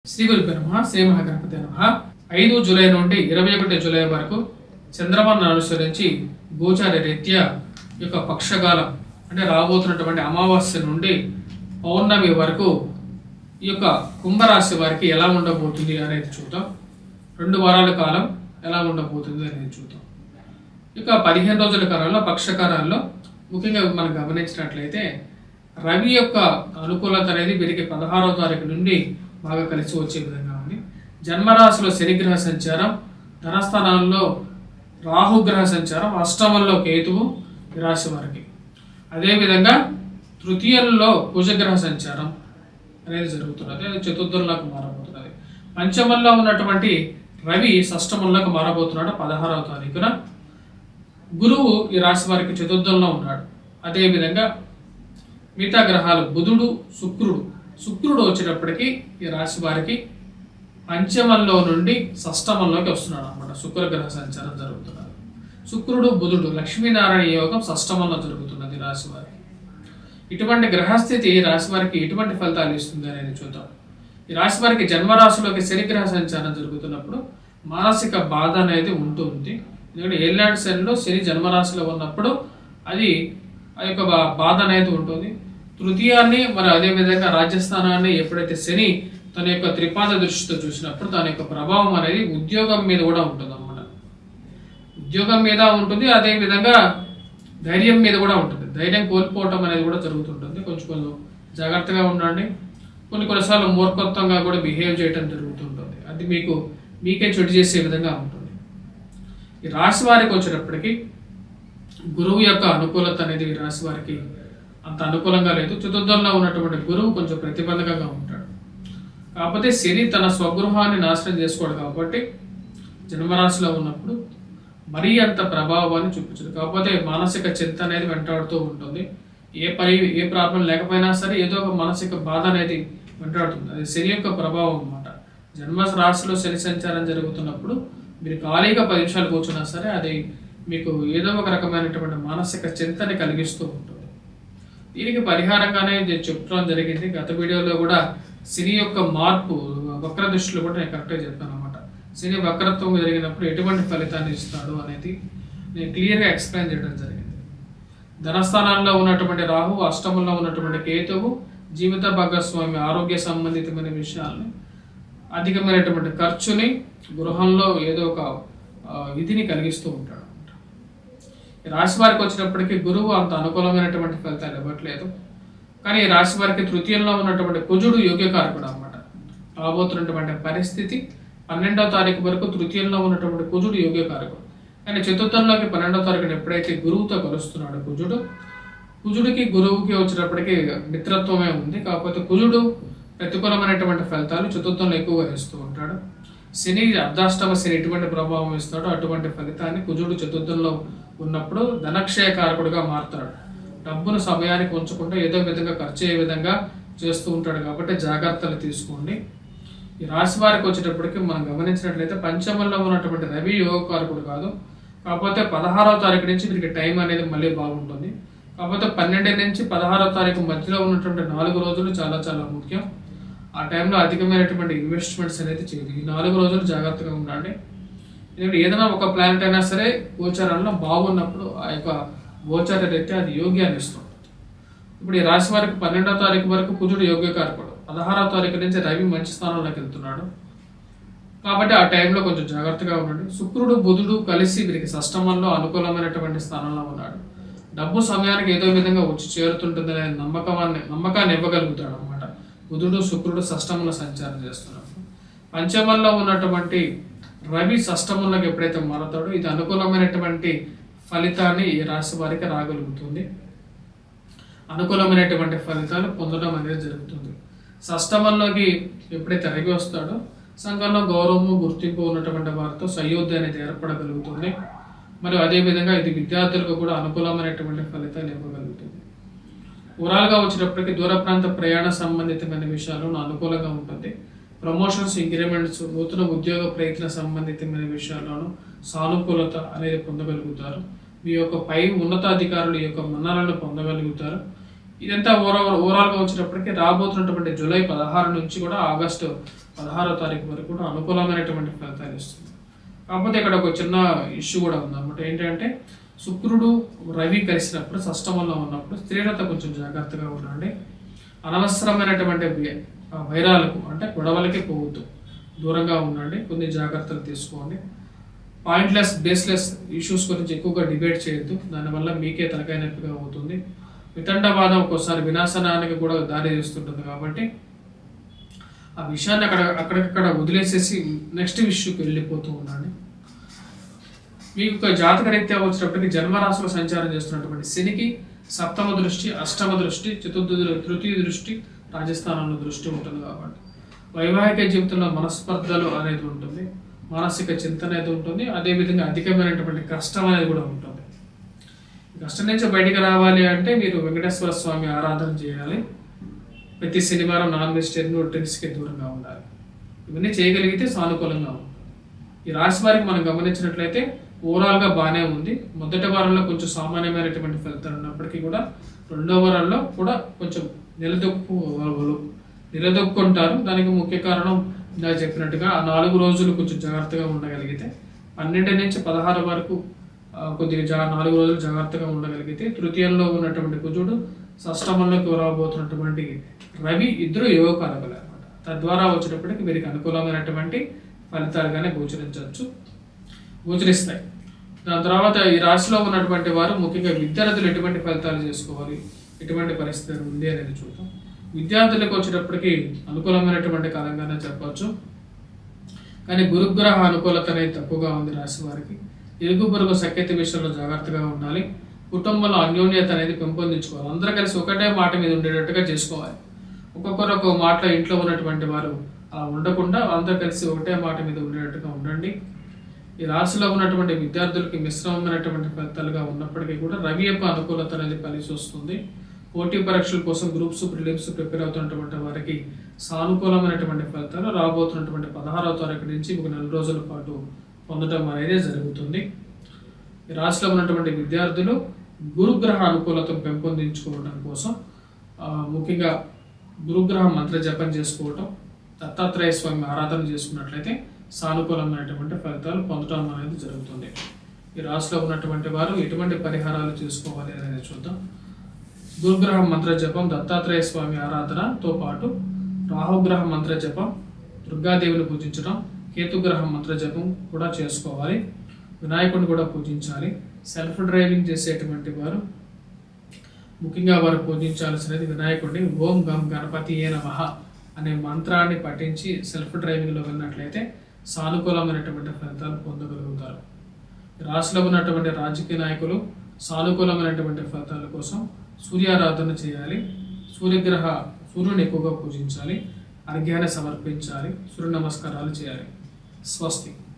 శ్రీ గురుపే నమ శ్రీ మహాగణపతి నమ ఐదు జూలై నుండి ఇరవై ఒకటి జూలై వరకు చంద్రమాను అనుసరించి గోచార రీత్యా ఈ యొక్క పక్షకాలం అంటే రాబోతున్నటువంటి అమావాస్య నుండి పౌర్ణమి వరకు ఈ యొక్క కుంభరాశి వారికి ఎలా ఉండబోతుంది అనేది చూద్దాం రెండు వారాల కాలం ఎలా ఉండబోతుంది అనేది చూద్దాం ఇక పదిహేను రోజుల కాలంలో పక్షకాలాల్లో ముఖ్యంగా మనం గమనించినట్లయితే రవి యొక్క అనుకూలత అనేది వీరికి పదహారవ తారీఖు నుండి బాగా కలిసి వచ్చే విధంగా ఉంది జన్మరాశిలో శనిగ్రహ సంచారం ధనస్థానాల్లో రాహుగ్రహ సంచారం అష్టమంలో కేతువు ఈ రాశి వారికి అదేవిధంగా తృతీయంలో కుజగ్రహ సంచారం అనేది జరుగుతున్నది అది చతుర్థంలోకి మారబోతున్నది పంచమంలో ఉన్నటువంటి రవి షష్టమంలోకి మారబోతున్నాడు పదహారవ తారీఖున గురువు ఈ రాశి వారికి చతుర్థంలో ఉన్నాడు అదేవిధంగా మిగతా గ్రహాలు బుధుడు శుక్రుడు శుక్రుడు వచ్చినప్పటికీ ఈ రాశి వారికి పంచమంలో నుండి షష్టమంలోకి వస్తున్నాడు అనమాట శుక్ర గ్రహ సంచారం జరుగుతున్నది శుక్రుడు బుధుడు లక్ష్మీనారాయణ యోగం షష్టమంలో జరుగుతున్నది ఈ రాశి వారికి ఇటువంటి గ్రహస్థితి ఈ రాశి వారికి ఎటువంటి ఫలితాలు ఇస్తుంది అనేది చూద్దాం ఈ రాశి వారికి జన్మరాశిలోకి శనిగ్రహ సంచారం జరుగుతున్నప్పుడు మానసిక బాధ అనేది ఉంటుంది ఎందుకంటే ఏళ్ళాంటి శనిలో శని జన్మరాశిలో ఉన్నప్పుడు అది ఆ యొక్క బా- బాధ అనేది ఉంటుంది తృతీయాన్ని మరి అదే విధంగా రాజ్యస్థానాన్ని ఎప్పుడైతే శని తన యొక్క త్రిపాద దృష్టితో చూసినప్పుడు తన యొక్క ప్రభావం అనేది ఉద్యోగం మీద కూడా ఉంటుంది అనమాట ఉద్యోగం మీద ఉంటుంది అదే విధంగా ధైర్యం మీద కూడా ఉంటుంది ధైర్యం కోల్పోవటం అనేది కూడా జరుగుతుంటుంది కొంచెం కొంచెం జాగ్రత్తగా ఉండండి కొన్ని కొన్నిసార్లు మూర్ఖత్వంగా కూడా బిహేవ్ చేయటం జరుగుతుంటుంది అది మీకు మీకే చెడు చేసే విధంగా ఉంటుంది ఈ రాశి వారికి వచ్చేటప్పటికి గురువు యొక్క అనుకూలత అనేది ఈ రాశి వారికి అంత అనుకూలంగా లేదు చతుర్థంలో ఉన్నటువంటి గురువు కొంచెం ప్రతిబంధకంగా ఉంటాడు కాకపోతే శని తన స్వగృహాన్ని నాశనం చేసుకోడు కాబట్టి జన్మరాశిలో ఉన్నప్పుడు మరీ అంత ప్రభావాన్ని చూపించదు కాకపోతే మానసిక చింత అనేది వెంటాడుతూ ఉంటుంది ఏ పని ఏ ప్రాబ్లం లేకపోయినా సరే ఏదో ఒక మానసిక బాధ అనేది వెంటాడుతుంది అది శని యొక్క ప్రభావం అన్నమాట జన్మ రాశిలో శని సంచారం జరుగుతున్నప్పుడు మీరు ఖాళీగా పది నిమిషాలు కూర్చున్నా సరే అది మీకు ఏదో ఒక రకమైనటువంటి మానసిక చింతని కలిగిస్తూ ఉంటుంది దీనికి పరిహారంగానే నేను చెప్పడం జరిగింది గత వీడియోలో కూడా శని యొక్క మార్పు వక్ర దృష్టిలో కూడా నేను కరెక్ట్గా చెప్పాను అనమాట శని వక్రత్వం జరిగినప్పుడు ఎటువంటి ఫలితాన్ని ఇస్తాడు అనేది నేను క్లియర్గా ఎక్స్ప్లెయిన్ చేయడం జరిగింది ధనస్థానాల్లో ఉన్నటువంటి రాహు అష్టమంలో ఉన్నటువంటి కేతువు జీవిత భాగస్వామి ఆరోగ్య సంబంధితమైన విషయాల్ని అధికమైనటువంటి ఖర్చుని గృహంలో ఏదో ఒక ఆ, ఇదిని కలిగిస్తూ ఉంటాడు ఈ రాశి వారికి వచ్చినప్పటికీ గురువు అంత అనుకూలమైనటువంటి ఫలితాలు ఇవ్వట్లేదు కానీ ఈ రాశి వారికి తృతీయంలో ఉన్నటువంటి కుజుడు యోగ్యకారకుడు అన్నమాట రాబోతున్నటువంటి పరిస్థితి పన్నెండవ తారీఖు వరకు తృతీయంలో ఉన్నటువంటి కుజుడు యోగ్యకారకుడు కానీ చతుర్థంలోకి పన్నెండవ తారీఖున ఎప్పుడైతే గురువుతో కలుస్తున్నాడు కుజుడు కుజుడికి గురువుకి వచ్చినప్పటికీ మిత్రత్వమే ఉంది కాకపోతే కుజుడు ప్రతికూలమైనటువంటి ఫలితాలు చతుర్థంలో ఎక్కువగా ఇస్తూ ఉంటాడు శని అర్ధాష్టమ శని ఎటువంటి ప్రభావం ఇస్తాడో అటువంటి ఫలితాన్ని కుజుడు చతుర్థంలో ఉన్నప్పుడు ధనక్షయకారకుడుగా మారుతాడు డబ్బును సమయానికి ఉంచకుండా ఏదో విధంగా ఖర్చు అయ్యే విధంగా చేస్తూ ఉంటాడు కాబట్టి జాగ్రత్తలు తీసుకోండి ఈ రాశి వారికి వచ్చేటప్పటికి మనం గమనించినట్లయితే పంచమంలో ఉన్నటువంటి రవి యోగకారకుడు కాదు కాకపోతే పదహారవ తారీఖు నుంచి వీరికి టైం అనేది మళ్ళీ బాగుంటుంది కాకపోతే పన్నెండు నుంచి పదహారవ తారీఖు మధ్యలో ఉన్నటువంటి నాలుగు రోజులు చాలా చాలా ముఖ్యం ఆ టైంలో అధికమైనటువంటి ఇన్వెస్ట్మెంట్స్ అనేది చేయదు ఈ నాలుగు రోజులు జాగ్రత్తగా ఉండండి ఎందుకంటే ఏదైనా ఒక ప్లానెట్ అయినా సరే గోచారంలో బాగున్నప్పుడు ఆ యొక్క గోచార రీత్యా అది యోగ్యాన్ని ఇస్తుంది ఇప్పుడు ఈ రాశి వారికి పన్నెండవ తారీఖు వరకు కుజుడు యోగ్యకారకుడు పదహారవ తారీఖు నుంచి రవి మంచి స్థానంలోకి వెళ్తున్నాడు కాబట్టి ఆ టైంలో కొంచెం జాగ్రత్తగా ఉండండి శుక్రుడు బుధుడు కలిసి వీరికి షష్టమంలో అనుకూలమైనటువంటి స్థానంలో ఉన్నాడు డబ్బు సమయానికి ఏదో విధంగా వచ్చి చేరుతుంటుందనే నమ్మకాన్ని నమ్మకాన్ని ఇవ్వగలుగుతాడు అనమాట బుధుడు శుక్రుడు షష్టమంలో సంచారం చేస్తున్నాడు పంచమంలో ఉన్నటువంటి రవి షష్టమంలోకి ఎప్పుడైతే మారుతాడో ఇది అనుకూలమైనటువంటి ఫలితాన్ని ఈ రాశి వారికి రాగలుగుతుంది అనుకూలమైనటువంటి ఫలితాలు పొందడం అనేది జరుగుతుంది షష్టమంలోకి ఎప్పుడైతే రవి వస్తాడో సంఘంలో గౌరవము గుర్తింపు ఉన్నటువంటి వారితో సయోధ్య అనేది ఏర్పడగలుగుతుంది మరియు అదేవిధంగా ఇది విద్యార్థులకు కూడా అనుకూలమైనటువంటి ఫలితాలు ఇవ్వగలుగుతుంది ఓవరాల్గా వచ్చినప్పటికీ దూర ప్రాంత ప్రయాణ సంబంధితమైన విషయాలు అనుకూలంగా ఉంటుంది ప్రమోషన్స్ ఇంక్రిమెంట్స్ నూతన ఉద్యోగ ప్రయత్న సంబంధితమైన విషయాల్లోనూ సానుకూలత అనేది పొందగలుగుతారు మీ యొక్క పై ఉన్నతాధికారుల యొక్క మన్ననలను పొందగలుగుతారు ఇదంతా ఓవరాల్ ఓవరాల్గా వచ్చినప్పటికీ రాబోతున్నటువంటి జూలై పదహారు నుంచి కూడా ఆగస్టు పదహారో తారీఖు వరకు కూడా అనుకూలమైనటువంటి ఫలితాలు ఇస్తుంది కాకపోతే ఇక్కడ ఒక చిన్న ఇష్యూ కూడా ఉంది అనమాట ఏంటంటే శుక్రుడు రవి కలిసినప్పుడు షష్టమంలో ఉన్నప్పుడు స్త్రీలత కొంచెం జాగ్రత్తగా ఉండండి అనవసరమైనటువంటి వై- ఆ వైరాలకు అంటే గొడవలకి పోవద్దు దూరంగా ఉండండి కొన్ని జాగ్రత్తలు తీసుకోండి పాయింట్లెస్ బేస్లెస్ ఇష్యూస్ గురించి ఎక్కువగా డిబేట్ చేయొద్దు దానివల్ల మీకే తలకాయ నొప్పిగా అవుతుంది వితండవాదం ఒక్కోసారి వినాశనానికి కూడా దారి తీస్తుంటుంది కాబట్టి ఆ విషయాన్ని అక్కడ అక్కడికక్కడ వదిలేసేసి నెక్స్ట్ ఇష్యూకి వెళ్ళిపోతూ ఉండండి మీకు ఒక జాతక రీత్యా వచ్చినప్పటికీ జన్మరాశిలో సంచారం చేస్తున్నటువంటి శనికి సప్తమ దృష్టి అష్టమ దృష్టి చతుర్థ దృ- తృతీయ దృష్టి రాజస్థానంలో దృష్టి ఉంటుంది కాబట్టి వైవాహిక జీవితంలో మనస్పర్ధలు అనేది ఉంటుంది మానసిక చింతన అనేది ఉంటుంది అదేవిధంగా అధికమైనటువంటి కష్టం అనేది కూడా ఉంటుంది ఈ కష్టం నుంచి బయటికి రావాలి అంటే మీరు వెంకటేశ్వర స్వామి ఆరాధన చేయాలి ప్రతి శనివారం నాన్ వెజిటేరియన్ డ్రింక్స్కి దూరంగా ఉండాలి ఇవన్నీ చేయగలిగితే సానుకూలంగా ఉంటుంది ఈ రాశి వారికి మనం గమనించినట్లయితే ఓవరాల్ గా బాగానే ఉంది మొదటి వారంలో కొంచెం సామాన్యమైనటువంటి ఫలితాలు ఉన్నప్పటికీ కూడా రెండో వారంలో కూడా కొంచెం నిలదొక్కు నిలదొక్కుంటారు దానికి ముఖ్య కారణం ఇందాక చెప్పినట్టుగా ఆ నాలుగు రోజులు కొంచెం జాగ్రత్తగా ఉండగలిగితే పన్నెండు నుంచి పదహారు వరకు ఆ, కొద్దిగా జా నాలుగు రోజులు జాగ్రత్తగా ఉండగలిగితే తృతీయంలో ఉన్నటువంటి కుజుడు షష్టమంలోకి రాబోతున్నటువంటి రవి ఇద్దరు యోగకారకులు అనమాట తద్వారా వచ్చేటప్పటికి వీరికి అనుకూలమైనటువంటి ఫలితాలుగానే గోచరించవచ్చు గోచరిస్తాయి దాని తర్వాత ఈ రాశిలో ఉన్నటువంటి వారు ముఖ్యంగా విద్యార్థులు ఎటువంటి ఫలితాలు చేసుకోవాలి ఎటువంటి పరిస్థితి ఉంది అనేది చూద్దాం విద్యార్థులకు వచ్చేటప్పటికి అనుకూలమైనటువంటి కాలంగానే చెప్పవచ్చు కానీ గురుగ్రహ అనుకూలత అనేది తక్కువగా ఉంది రాశి వారికి ఇరుగు పొరుగు సఖ్యత విషయంలో జాగ్రత్తగా ఉండాలి కుటుంబంలో అన్యోన్యత అనేది పెంపొందించుకోవాలి అందరూ కలిసి ఒకటే మాట మీద ఉండేటట్టుగా చేసుకోవాలి ఒక్కొక్కరు ఒక మాటలో ఇంట్లో ఉన్నటువంటి వారు అలా ఉండకుండా అందరూ కలిసి ఒకటే మాట మీద ఉండేటట్టుగా ఉండండి ఈ రాశిలో ఉన్నటువంటి విద్యార్థులకి మిశ్రమమైనటువంటి ఫలితాలుగా ఉన్నప్పటికీ కూడా రవి యొక్క అనుకూలత అనేది కలిసి వస్తుంది పోటీ పరీక్షల కోసం గ్రూప్స్ ప్రిలిమ్స్ ప్రిపేర్ అవుతున్నటువంటి వారికి సానుకూలమైనటువంటి ఫలితాలు రాబోతున్నటువంటి పదహారవ తారీఖు నుంచి ఒక నెల రోజుల పాటు పొందడం అనేది జరుగుతుంది ఈ రాశిలో ఉన్నటువంటి విద్యార్థులు గురుగ్రహ అనుకూలతను పెంపొందించుకోవడం కోసం ఆ, ముఖ్యంగా గురుగ్రహ మంత్ర జపం చేసుకోవటం దత్తాత్రేయ స్వామి ఆరాధన చేసుకున్నట్లయితే సానుకూలమైనటువంటి ఫలితాలు పొందడం అనేది జరుగుతుంది ఈ రాశిలో ఉన్నటువంటి వారు ఎటువంటి పరిహారాలు చేసుకోవాలి అనేది చూద్దాం గురుగ్రహ మంత్ర జపం దత్తాత్రేయ స్వామి ఆరాధనతో పాటు రాహుగ్రహ మంత్ర జపం దుర్గాదేవిని పూజించడం కేతుగ్రహ మంత్ర జపం కూడా చేసుకోవాలి వినాయకుడిని కూడా పూజించాలి సెల్ఫ్ డ్రైవింగ్ చేసేటువంటి వారు ముఖ్యంగా వారు పూజించాల్సినది వినాయకుడిని ఓం గం గణపతి ఏ నమః అనే మంత్రాన్ని పఠించి సెల్ఫ్ డ్రైవింగ్లో వెళ్ళినట్లయితే సానుకూలమైనటువంటి ఫలితాలు పొందగలుగుతారు ఈ రాశిలో ఉన్నటువంటి రాజకీయ నాయకులు సానుకూలమైనటువంటి ఫలితాల కోసం సూర్యారాధన చేయాలి సూర్యగ్రహ సూర్యుని ఎక్కువగా పూజించాలి అర్ఘ్యాన్ని సమర్పించాలి సూర్య నమస్కారాలు చేయాలి స్వస్తి